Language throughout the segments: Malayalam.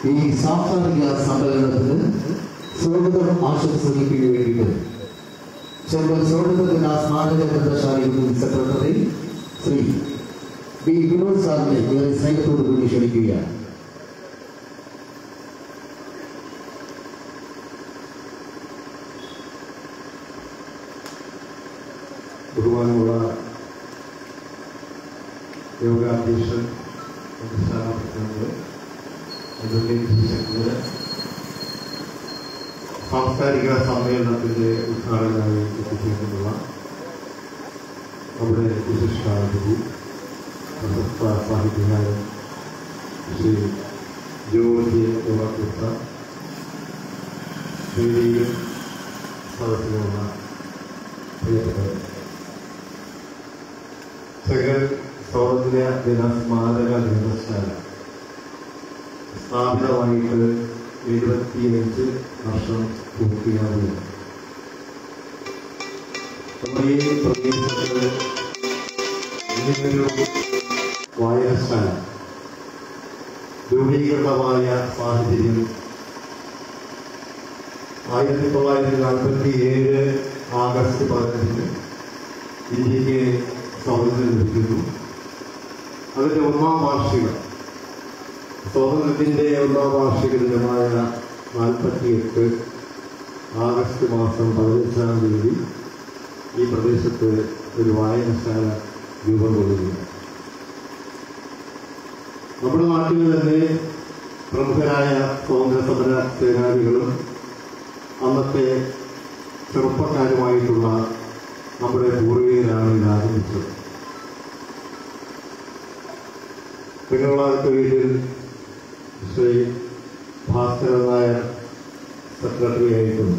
ഈ സാംസ്കാരിക സമ്മേളനത്തിന് സ്വാഗതം ആശംസിക്കുന്നതിന് വേണ്ടിയിട്ട് ചെമ്പൽ സ്വാഗതത്തിന് സ്മാരക ഗ്രന്ഥശാല സെക്രട്ടറി ശ്രീ ബി വിനോദ് സാറിനെ ഏറെ സ്നേഹത്തോടു കൂടി ക്ഷണിക്കുകയാണ് ബഹുമാനമുള്ള യോഗാധ്യക്ഷൻ പ്രതിഷ്ഠാന പ്രസിഡന്റ് അഡ്വക്കേറ്റ് സാംസ്കാരിക സമ്മേളനത്തിന്റെ ഉദ്ഘാടനമായി എത്തിച്ചേർന്നിട്ടുള്ള നമ്മുടെ വിശിഷ്ടാതിഥി പ്രശസ്ത സാഹിത്യകാരൻ ശ്രീ ജോർജ് യോഗാകൃത്ത വേദിയിലും സദസ്സിലുമുള്ള പ്രിയപ്പെട്ടവർ സെഗൽ സ്വാതന്ത്ര്യ ദിന സ്മാരക ഗ്രന്ഥശാല സ്ഥാപിതമായിട്ട് എഴുപത്തിയഞ്ച് വർഷം പൂർത്തിയാവുകയാണ് നമ്മുടെ ഈ പ്രദേശത്ത് ഇങ്ങനൊരു വായനശാല രൂപീകൃതമായ സാഹചര്യം ആയിരത്തി തൊള്ളായിരത്തി നാൽപ്പത്തി ഏഴ് ആഗസ്റ്റ് പതിനഞ്ചിന് ഇന്ത്യക്ക് സ്വാതന്ത്ര്യം ലഭിക്കുന്നു അതിന്റെ ഒന്നാം വാർഷികം സ്വാതന്ത്ര്യത്തിന്റെ ഒന്നാം വാർഷിക ദിനമായ നാൽപ്പത്തി എട്ട് ആഗസ്റ്റ് മാസം പതിനഞ്ചാം തീയതി ഈ പ്രദേശത്ത് ഒരു വായനശാല രൂപം കൊള്ളുകയാണ് നമ്മുടെ നാട്ടിൽ തന്നെ പ്രമുഖരായ സ്വാതന്ത്ര്യ സമര സേനാനികളും അന്നത്തെ ചെറുപ്പക്കാരുമായിട്ടുള്ള നമ്മുടെ പൂർവികരാണ് ഇത് ആരംഭിച്ചത് പെങ്ങളാത്ത വീട്ടിൽ ശ്രീ ഭാസ്കരൻ നായർ സെക്രട്ടറി ആയിട്ടും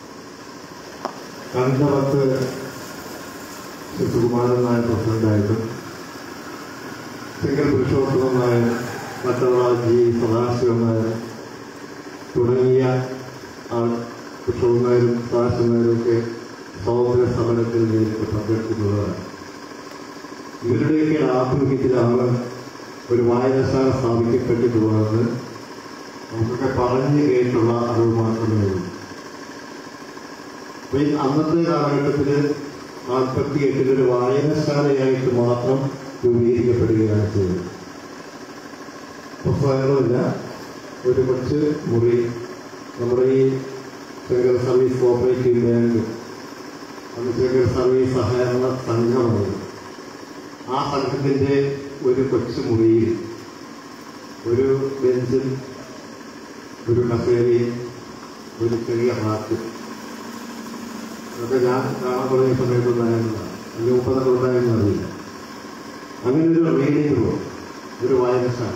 കണ്ടപത്ത് ശ്രീ സുകുമാരൻ നായർ പ്രസിഡന്റായിട്ടും സിംഗൽ പുരുഷോത്തമൻ നായർ മറ്റുള്ള ജി സദാശിവൻ നായർ തുടങ്ങിയ ആൾ പുരുഷോത്തമൻ നായരും സദാശിവൻ നായരും ഒക്കെ സ്വാതന്ത്ര്യ സമരത്തിൽ നേരിട്ട് പങ്കെടുത്തിട്ടുള്ളതാണ് ഇവരുടെയൊക്കെ ആഭിമുഖ്യത്തിലാണ് ഒരു വായനശാല സ്ഥാപിക്കപ്പെട്ടിട്ടുള്ളതെന്ന് നമുക്കൊക്കെ പറഞ്ഞു കേട്ടുള്ള അറിവ് മാത്രമേ ഉള്ളൂ അപ്പൊ ഈ അന്നത്തെ കാലഘട്ടത്തിൽ നാൽപ്പത്തി എട്ടിൽ ഒരു വായനശാലയായിട്ട് മാത്രം രൂപീകരിക്കപ്പെടുകയാണ് ചെയ്തത് പുസ്തകങ്ങളുമില്ല ഒരു കൊച്ചു മുറി നമ്മുടെ ഈ സെൻട്രൽ സർവീസ് കോപ്പറേറ്റീവ് ബാങ്ക് അന്ന് സർവീസ് സഹകരണ സംഘമാണ് ആ സംഘത്തിന്റെ ഒരു കൊച്ചു മുറിയിൽ ഒരു ബെഞ്ചും ഒരു കസേരയും ഒരു ചെറിയ റാക്ക് അതൊക്കെ ഞാൻ കാണാൻ തുടങ്ങിയ സമയത്തുണ്ടായിരുന്നതാണ് അതിന് മുപ്പതൊക്കെ ഉണ്ടായിരുന്നു അറിയില്ല അങ്ങനെ ഒരു റീഡിംഗ് റൂം ഒരു വായനശാല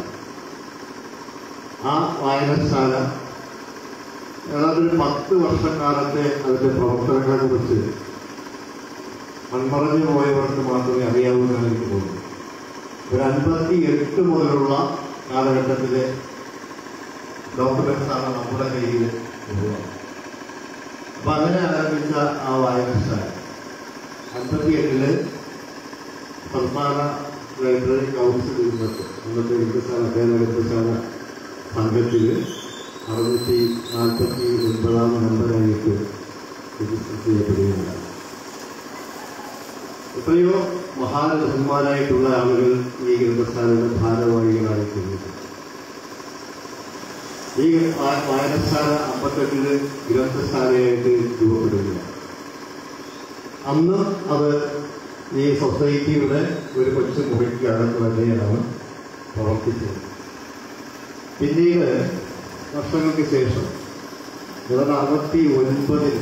ആ വായനശാല ഏതാണ്ട് ഒരു പത്ത് വർഷക്കാലത്തെ അതിന്റെ പ്രവർത്തനങ്ങളെ കുറിച്ച് മൺമറഞ്ഞു പോയവർക്ക് മാത്രമേ അറിയാവൂ എന്ന് എനിക്ക് തോന്നുന്നു ഒരു അൻപത്തി എട്ട് മുതലുള്ള കാലഘട്ടത്തിലെ ഡോക്യുമെന്റ്സ് ആണ് നമ്മുടെ കയ്യിൽ ഉള്ളത് അപ്പൊ അങ്ങനെ ആരംഭിച്ച ആ വായനശാല അൻപത്തി എട്ടില് സംസ്ഥാന ലൈബ്രറി കൗൺസിൽ ഇരുന്നിട്ട് അന്നത്തെ ഗ്രന്ഥശാല കേരള ഗ്രന്ഥശാല സംഘത്തിൽ അറുന്നൂറ്റി നാൽപ്പത്തി ഒൻപതാം നമ്പറായിട്ട് രജിസ്റ്റർ ചെയ്യപ്പെടുകയുണ്ടായി എത്രയോ മഹാരഥന്മാരായിട്ടുള്ള ആളുകൾ ഈ ഗ്രന്ഥശാലയുടെ ഭാരവാഹികളായി തീർന്നിട്ടുണ്ട് ഈ വാ- വായനശാല അമ്പത്തെട്ടില് ഗ്രന്ഥശാലയായിട്ട് രൂപപ്പെടുകയാണ് അന്ന് അത് ഈ സൊസൈറ്റിയുടെ ഒരു കൊച്ചു മുറിക്കകത്ത് തന്നെയാണ് പ്രവർത്തിച്ചത് പിന്നീട് വർഷങ്ങൾക്ക് ശേഷം ഏതാണ്ട് അറുപത്തി ഒൻപതിൽ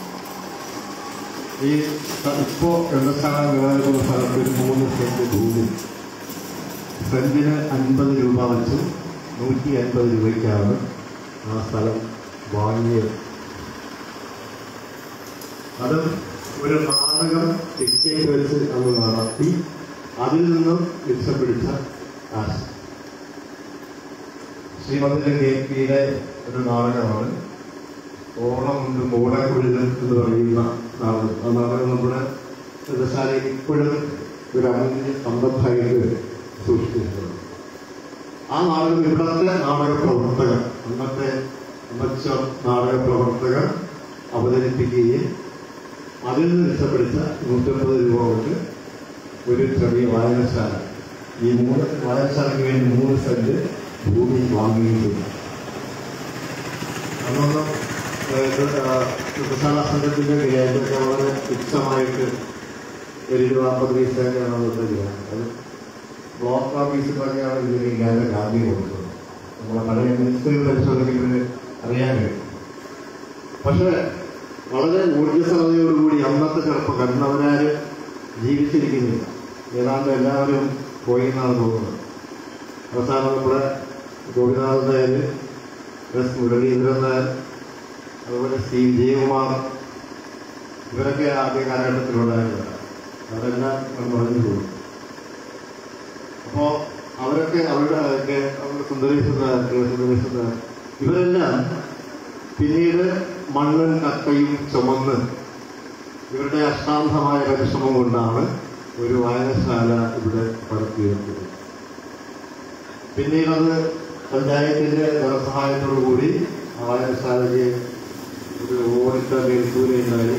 ഈ സ- ഇപ്പോ ഗ്രന്ഥശാല നിലനിൽക്കുന്ന സ്ഥലത്ത് ഒരു മൂന്ന് സെന്റ് ഭൂമി സെന്റിന് അൻപത് രൂപ വെച്ച് നൂറ്റി അൻപത് രൂപയ്ക്കാണ് ആ സ്ഥലം വാങ്ങിയത് അത് ഒരു നാടകം ടിക്കറ്റ് വെച്ച് അന്ന് നടത്തി അതിൽ നിന്നും മിച്ചം പിടിച്ച കാശ് ശ്രീമതിന്റെ കെ പിയുടെ ഒരു നാടകമാണ് ഓണം കൊണ്ട് മോടക്കുഴലും എന്ന് പറയുന്ന നാടകം ആ നാടകം നമ്മുടെ ഗ്രന്ഥശാലയിൽ ഇപ്പോഴും ഒരു അമൂല്യ സമ്പത്തായിട്ട് സൂക്ഷിച്ചിട്ടുണ്ട് ആ നാടകം ഇവിടത്തെ നാടക പ്രവർത്തകർ അന്നത്തെ അമച്ച നാടക പ്രവർത്തകർ അവതരിപ്പിക്കുകയും അതിൽ നിന്ന് രക്ഷപ്പെടുത്ത നൂറ്റമ്പത് രൂപ കൊണ്ട് ഒരു ചെറിയ വായനശാല ഈ മൂന്ന് വായനശാലയ്ക്ക് വേണ്ടി മൂന്ന് സെന്റ് ഭൂമി വാങ്ങുകയും ചെയ്തു അന്നൊന്നും മൃഗശാല സംഘത്തിന്റെ ക്രിയാറ്റൊക്കെ വളരെ തുച്ഛമായിട്ട് ഒരു രൂപ അമ്പത് പൈസയൊക്കെയാണ് അന്നത്തെ രൂപ അത് ബ്ലോക്ക് ഓഫീസിലൊക്കെയാണ് ഇതിന് ഇല്ലാതെ ഗാന്ധി കൊടുക്കുന്നത് നമ്മളെ പഴയ മിനിസ്റ്ററി പരിശോധിക്കുന്നത് അറിയാൻ കഴിയും പക്ഷേ വളരെ ഊർജ്ജസ്വലതയോടുകൂടി അന്നത്തെ ചെറുപ്പക്കാർ ഇന്നവരാര് ജീവിച്ചിരിക്കുന്നില്ല ഏതാണ്ട് എല്ലാവരും പോയി എന്നാണ് തോന്നുന്നത് അവസാനം നമ്മുടെ ഗോപിനാഥൻ നായർ എസ് മുരളീന്ദ്രൻ നായർ അതുപോലെ സി ജയകുമാർ ഇവരൊക്കെ ആദ്യ കാലഘട്ടത്തിലുണ്ടായിരുന്നതാണ് അവരെല്ലാം പറഞ്ഞു പോകും അപ്പോ അവരൊക്കെ അവരുടെ ഒക്കെ അവരുടെ സുന്ദരേശ്വര സുന്ദരേശ്വര ഇവരെല്ലാം പിന്നീട് മണ്ണും കക്കയും ചുമന്ന് ഇവരുടെ അശാന്തമായ പരിശ്രമം കൊണ്ടാണ് ഒരു വായനശാല ഇവിടെ പടുത്തുയർത്തത് പിന്നീട് അത് പഞ്ചായത്തിന്റെ ധനസഹായത്തോടു കൂടി ആ വായനശാലയ്ക്ക് ഒരു ഓടിട്ട മേൽക്കൂരയുണ്ടായി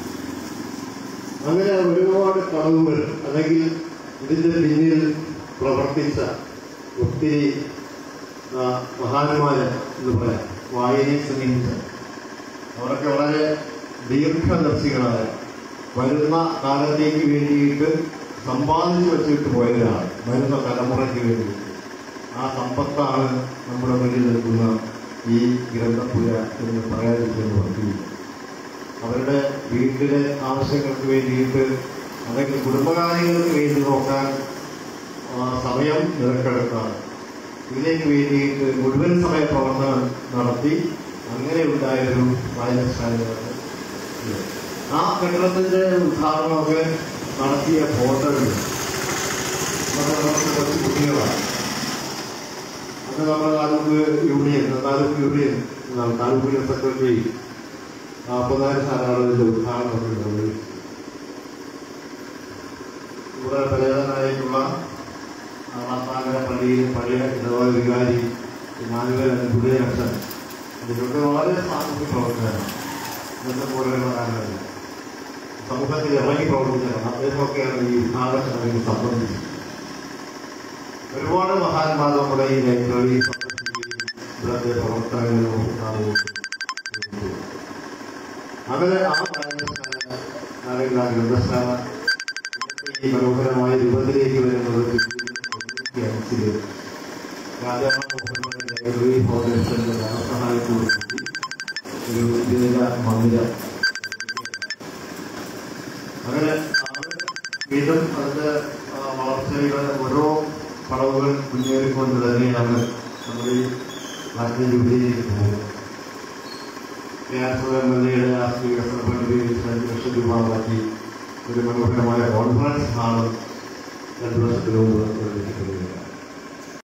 അങ്ങനെ ഒരുപാട് കടവുകൾ അല്ലെങ്കിൽ ഇതിന്റെ പിന്നിൽ പ്രവർത്തിച്ച ഒത്തിരി ആ, മഹാന്മാര് എന്ന് പറയാം വായനയെ സ്നേഹിച്ച അവരൊക്കെ വളരെ ദീർഘദർശികളായ വരുന്ന കാലത്തേക്ക് വേണ്ടിയിട്ട് സമ്പാദിച്ചു വെച്ചിട്ട് പോയവരാണ് വരുന്ന തലമുറയ്ക്ക് വേണ്ടി ആ സമ്പത്താണ് നമ്മുടെ മുന്നിൽ നിൽക്കുന്ന ഈ ഗ്രന്ഥപുര എന്ന് പറയാതിരിക്കുന്നു വർദ്ധിക്കും അവരുടെ വീട്ടിലെ ആവശ്യങ്ങൾക്ക് വേണ്ടിയിട്ട് അല്ലെങ്കിൽ കുടുംബകാര്യങ്ങൾക്ക് വേണ്ടി നോക്കാൻ ആ, സമയം നിരക്കെടുത്താണ് ഇതിലേക്ക് വേണ്ടിയിട്ട് മുഴുവൻ സമയ പ്രവർത്തനം നടത്തി അങ്ങനെ ഉണ്ടായൊരു വായനശാലയാണ് ഇത്. ആ കെട്ടിടത്തിന്റെ ഉദ്ഘാടനമൊക്കെ നടത്തിയ ഫോട്ടോകൾ നമ്മുടെ കുറച്ച് കൊച്ചു കുട്ടികളാണ് അന്ന് നമ്മുടെ താലൂക്ക് യൂണിയൻ താലൂക്ക് യൂണിയൻ എന്താണ് താലൂക്ക് യൂണിയൻ സെക്രട്ടറി നാൽപ്പതായിരം സാറാണ് ഇതിന്റെ ഉദ്ഘാടനമൊക്കെ നിർവഹിച്ചത് ഇവിടെ പരേതനായിട്ടുള്ള വാർത്താങ്കര പള്ളിയിൽ പഴയ ഇടവക വികാരി മാനുവൽ ഗുരുദാസൻ ഇതിലൊക്കെ വളരെ സാമൂഹ്യ പ്രവർത്തകരാണ് ഇന്നത്തെ പോലെയുള്ള കാലമല്ല സമൂഹത്തിൽ ഇറങ്ങി പ്രവർത്തിച്ചതാണ് അദ്ദേഹമൊക്കെയാണ് ഈ ഉദ്ഘാടന ചടങ്ങിൽ സംബന്ധിച്ചത് ഒരുപാട് മഹാന്മാർ നമ്മുടെ ഈ ലൈബ്രറി സന്ദർശിക്കുകയും ഇവിടുത്തെ പ്രവർത്തനങ്ങളും ഉണ്ടാവുകയും ചെയ്തു. അങ്ങനെ ആ വായനശാല അല്ലെങ്കിൽ ആ ഗ്രന്ഥശാല ഇന്നത്തെ ഈ മനോഹരമായ രൂപത്തിലേക്ക് വരുന്നത് തൊണ്ണൂറ്റി അഞ്ചില് രാജാറാം മോഹൻലാൽ ലൈബ്രറി ഫൗണ്ടേഷന്റെ ധനസഹായത്തോടുകൂടി ഒരു വിവിധ മന്ദിരം അങ്ങനെ അത് വീണ്ടും അതിന്റെ ആ, വളർച്ചയുടെ ഓരോ പടവുകൾ മുന്നേറിക്കൊണ്ട് തന്നെയാണ് നമ്മൾ ഈ നാട്ടിൽ രൂപീകരിച്ച് പോകുന്നത് കേരള എം എൽ എയുടെ രാഷ്ട്രീയ വികസന ഫണ്ട് ഉപയോഗിച്ച് അഞ്ച് ലക്ഷം രൂപ മാറ്റി ഒരു മനോഹരമായ കോൺഫറൻസ് ഹാളും രണ്ടു വർഷത്തിന് മുമ്പ് നിർമ്മിച്ചിട്ടുള്ളതാണ്